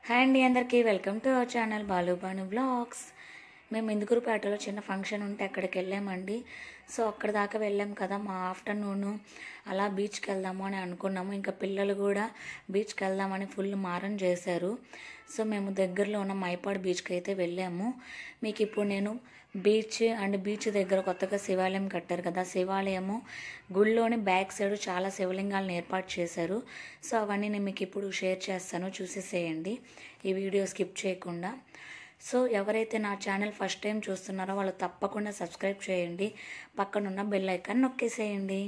hi అండి అందరికీ welcome to our channel Balubanu blogs మేము ఇందుకురుపేటలో చిన్న ఫంక్షన్ ఉంటే అక్కడికి వెళ్ళామండి సో అక్కడ దాకా వెళ్ళాం కదా మా ఆఫ్టర్నూన్ అలా బీచ్కి వెళ్దాము అని అనుకున్నాము ఇంకా పిల్లలు కూడా బీచ్కి వెళ్దామని ఫుల్ మారం చేశారు సో మేము దగ్గరలో ఉన్న మైపాడు బీచ్కి అయితే వెళ్ళాము మీకు ఇప్పుడు నేను బీచ్ అండ్ బీచ్ దగ్గర కొత్తగా శివాలయం కట్టారు కదా శివాలయము గుళ్ళోని బ్యాక్ సైడ్ చాలా శివలింగాలను ఏర్పాటు చేశారు సో అవన్నీ నేను మీకు ఇప్పుడు షేర్ చేస్తాను చూసేసేయండి ఈ వీడియో స్కిప్ చేయకుండా సో ఎవరైతే నా ఛానల్ ఫస్ట్ టైం చూస్తున్నారో వాళ్ళు తప్పకుండా సబ్స్క్రైబ్ చేయండి పక్కనున్న బెల్ ఐకాన్ నొక్కేసేయండి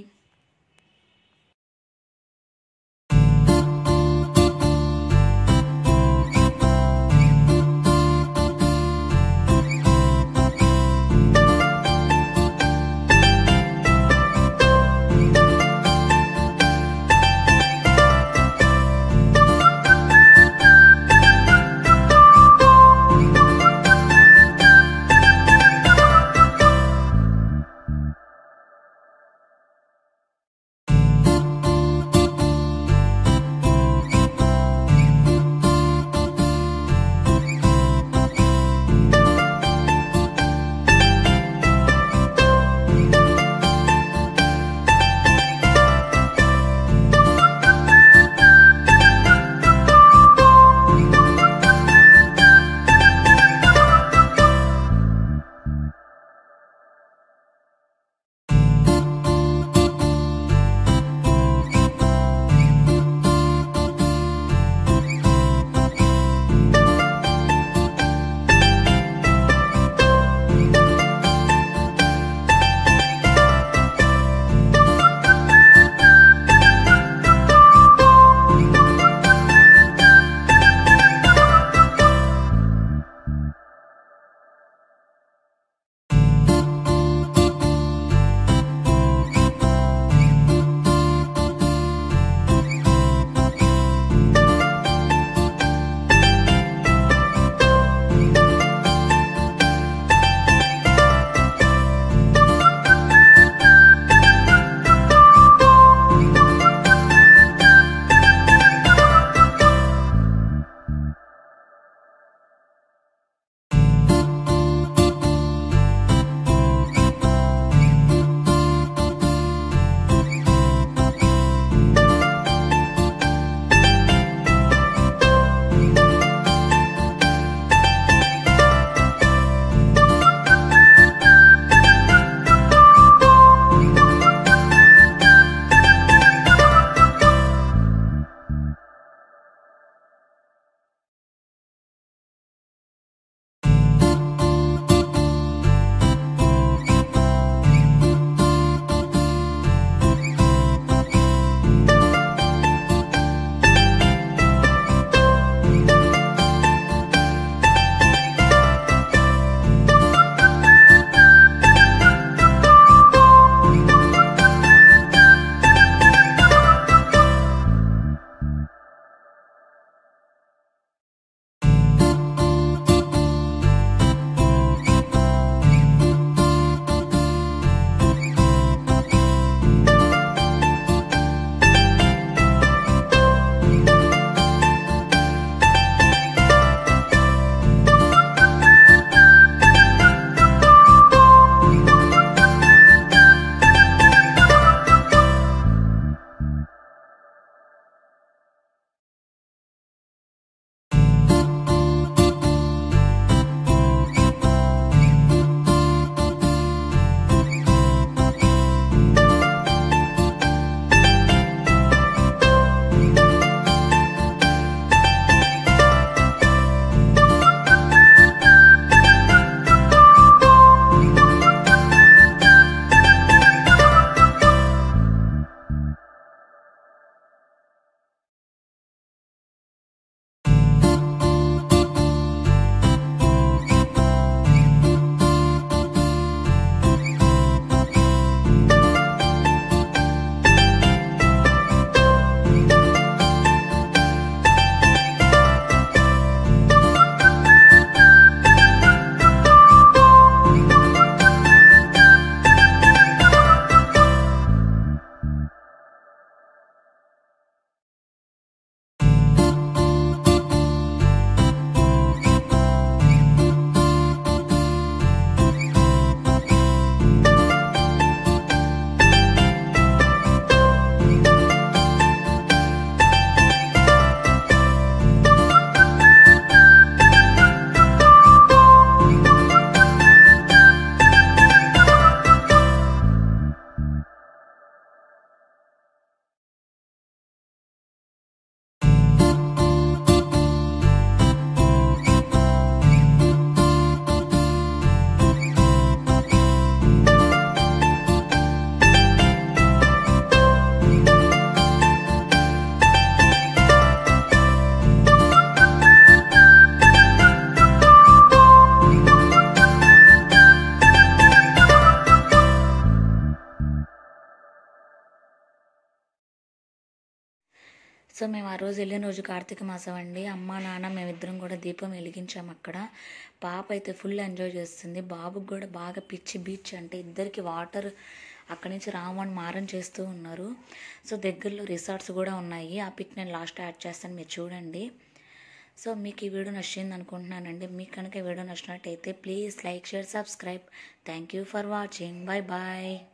సో మేము ఆ రోజు వెళ్ళిన రోజు కార్తీక మాసం అండి అమ్మ నాన్న మేమిద్దరం కూడా దీపం వెలిగించాం అక్కడ పాప అయితే ఫుల్ ఎంజాయ్ చేస్తుంది బాబుకి కూడా బాగా పిచ్చి బీచ్ అంటే ఇద్దరికి వాటర్ అక్కడి నుంచి రామని మారం చేస్తూ ఉన్నారు సో దగ్గరలో రిసార్ట్స్ కూడా ఉన్నాయి ఆ పిక్ నేను లాస్ట్ యాడ్ చేస్తాను మీరు చూడండి సో మీకు ఈ వీడియో నచ్చింది అనుకుంటున్నానండి మీకు కనుక ఈ వీడియో నచ్చినట్టయితే please like share subscribe thank you for watching bye bye